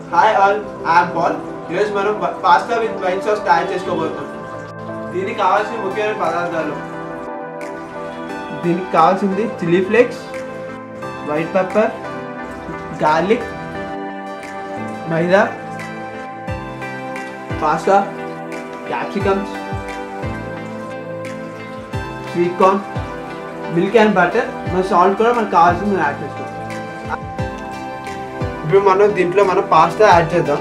hi all I'm Paul ఈరోజు మనం pasta with white sauce తయారు చేసుకోబోతున్నాం దీనికి కావాల్సిన ముఖ్యమైన పదార్థాలు దీనికి కావాల్సింది chilli flakes white pepper garlic maida pasta capsicums sweet corn milk and butter మన సాల్ట్ కూడా మనకు కావాల్సింది మనం యాడ్ చేసుకోవాలి ఇప్పుడు మనం దీంట్లో మనం పాస్తా యాడ్ చేద్దాం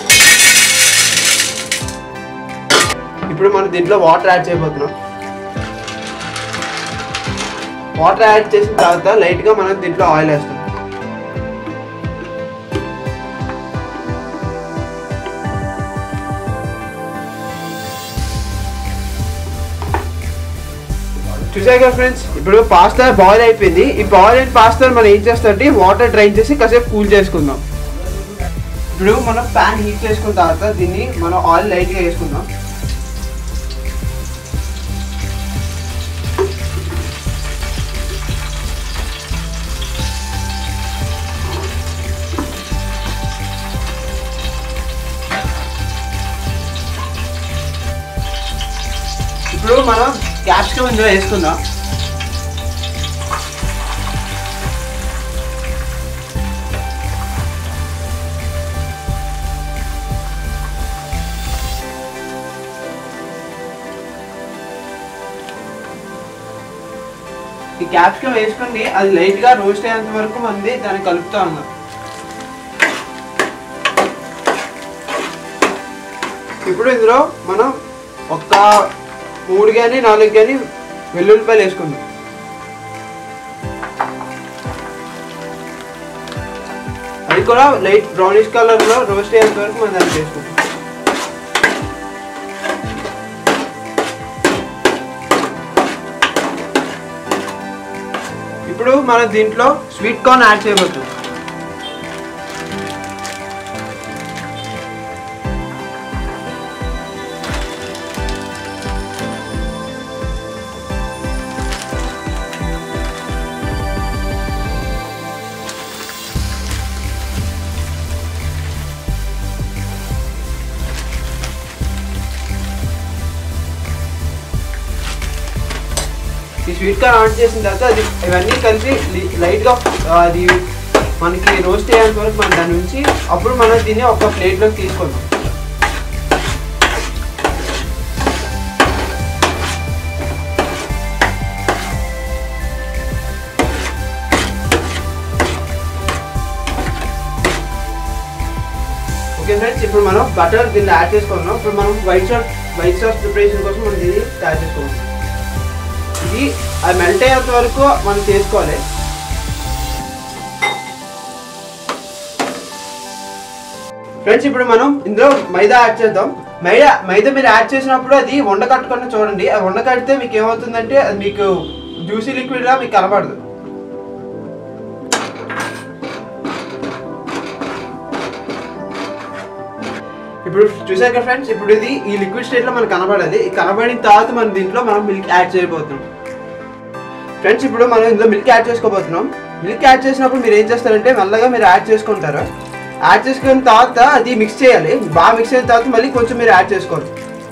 ఇప్పుడు మనం దీంట్లో వాటర్ యాడ్ చేయబోతున్నాం వాటర్ యాడ్ చేసిన తర్వాత లైట్గా మనం దీంట్లో ఆయిల్ వేస్తాం చూసారు కదా ఫ్రెండ్స్ ఇప్పుడు పాస్తా బాయిల్ అయిపోయింది ఈ బాయిల్ అయిన పాస్తా మనం ఏం చేస్తామంటే వాటర్ డ్రైన్ చేసి కాసేపు కూల్ చేసుకుందాం ఇప్పుడు మనం ప్యాన్ హీట్ చేసుకున్న తర్వాత దీన్ని మనం ఆయిల్ లైట్గా వేసుకుందాం ఇప్పుడు మనం క్యాప్సికమ్ ఇందులో వేసుకుందాం ఈ క్యాప్సికమ్ వేసుకొని అది లైట్ గా రోస్ట్ అయ్యేంత వరకు మంది దాన్ని కలుపుతా ఉన్నాం ఇప్పుడు ఇందులో మనం ఒక మూడు కానీ నాలుగు కానీ వెల్లుల్లిపాయలు వేసుకుందాం అది కూడా లైట్ బ్రౌనిష్ కలర్ లో రోస్ట్ అయ్యేంత వరకు మనం దాన్ని చేసుకుంటాం ఇప్పుడు మనం దీంట్లో స్వీట్ కార్న్ యాడ్ చేయబోతున్నాం ఈ స్వీట్ కార్న్ ఆన్ చేసిన తర్వాత అది ఇవన్నీ కలిసి లి- లైట్గా ఆ, అది మనకి రోస్ట్ అయ్యేంత వరకు మనం దాని నుంచి అప్పుడు మనం దీన్ని ఒక ప్లేట్లోకి తీసుకుందాం ఓకే ఫ్రెండ్స్ ఇప్పుడు మనం బటర్ దీన్ని యాడ్ చేసుకున్నాం ఇప్పుడు మనం white sauce white sauce preparation కోసం మనం దీన్ని తయారు చేసుకోవాలి ఇది అది మెల్ట్ అయ్యేంత వరకు మనం చేసుకోవాలి ఫ్రెండ్స్ ఇప్పుడు మనం ఇందులో మైదా యాడ్ చేద్దాం మైదా మైదా మీరు యాడ్ చేసినప్పుడు అది వండకట్టుకొని చూడండి అది వండకడితే మీకు ఏమవుతుందంటే అది మీకు జ్యూసీ లిక్విడ్ లా మీకు కనబడదు ఇప్పుడు చూసారు కదా ఫ్రెండ్స్ ఇప్పుడు ఇది ఈ లిక్విడ్ స్టేట్ లో మనకు కనబడాలి ఈ కనబడిన తర్వాత మనం దీంట్లో మనం మిల్క్ యాడ్ చేయబోతున్నాం ఫ్రెండ్స్ ఇప్పుడు మనం ఇందులో మిల్క్ యాడ్ చేసుకోబోతున్నాం మిల్క్ యాడ్ చేసినప్పుడు మీరు ఏం చేస్తారంటే మెల్లగా మీరు యాడ్ చేసుకుంటారు యాడ్ చేసుకున్న తర్వాత అది మిక్స్ చేయాలి బాగా మిక్స్ అయిన తర్వాత మళ్ళీ కొంచెం మీరు యాడ్ చేసుకోవాలి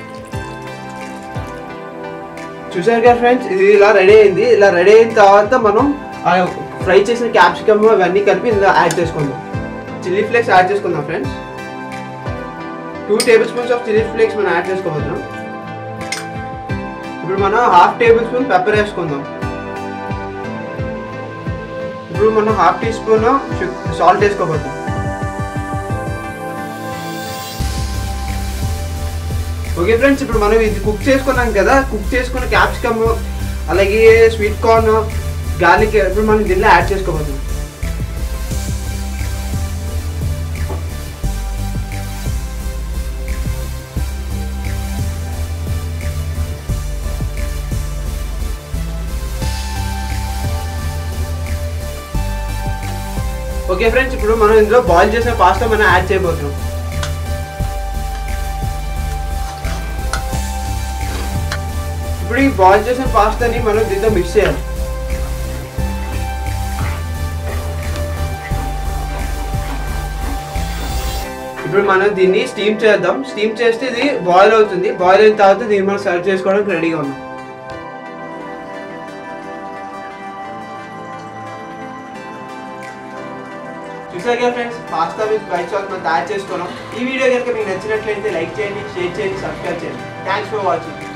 చూసారు కదా ఫ్రెండ్స్ ఇది ఇలా రెడీ అయింది ఇలా రెడీ అయిన తర్వాత మనం ఫ్రై చేసిన క్యాప్సికమ్ అవన్నీ కలిపి ఇందులో యాడ్ చేసుకుందాం చిల్లీ ఫ్లేక్స్ యాడ్ చేసుకుందాం friends two tablespoons of chilli flakes మనం యాడ్ చేసుకోబోతున్నాం ఇప్పుడు మనం హాఫ్ టేబుల్ స్పూన్ పెప్పర్ వేసుకుందాం ఇప్పుడు మనం హాఫ్ టీ స్పూన్ సాల్ట్ వేసుకోబోతున్నాం ఓకే ఫ్రెండ్స్ ఇప్పుడు మనం ఇది కుక్ చేసుకున్నాం కదా కుక్ చేసుకున్న క్యాప్సికమ్ అలాగే స్వీట్ కార్న్ గార్లిక్ ఇప్పుడు మనం దీనిలో యాడ్ చేసుకోబోతున్నాం ఓకే ఫ్రెండ్స్ ఇప్పుడు మనం ఇందులో బాయిల్ చేసిన పాస్తా మనం యాడ్ చేయబోతున్నాం ఇప్పుడు ఈ బాయిల్ చేసిన పాస్తాని మనం దీంతో మిక్స్ చేయాలి ఇప్పుడు మనం దీన్ని స్టీమ్ చేద్దాం స్టీమ్ చేస్తే ఇది బాయిల్ అవుతుంది బాయిల్ అయిన తర్వాత దీన్ని మనం సర్వ్ చేసుకోవడానికి రెడీగా ఉన్నాం చూసారు కదా friends pasta with white sauce మనం తయారు చేసుకున్నాం ఈ వీడియో కనుక మీకు నచ్చినట్లయితే లైక్ చేయండి షేర్ చేయండి సబ్స్క్రైబ్ చేయండి థ్యాంక్స్ ఫర్ వాచింగ్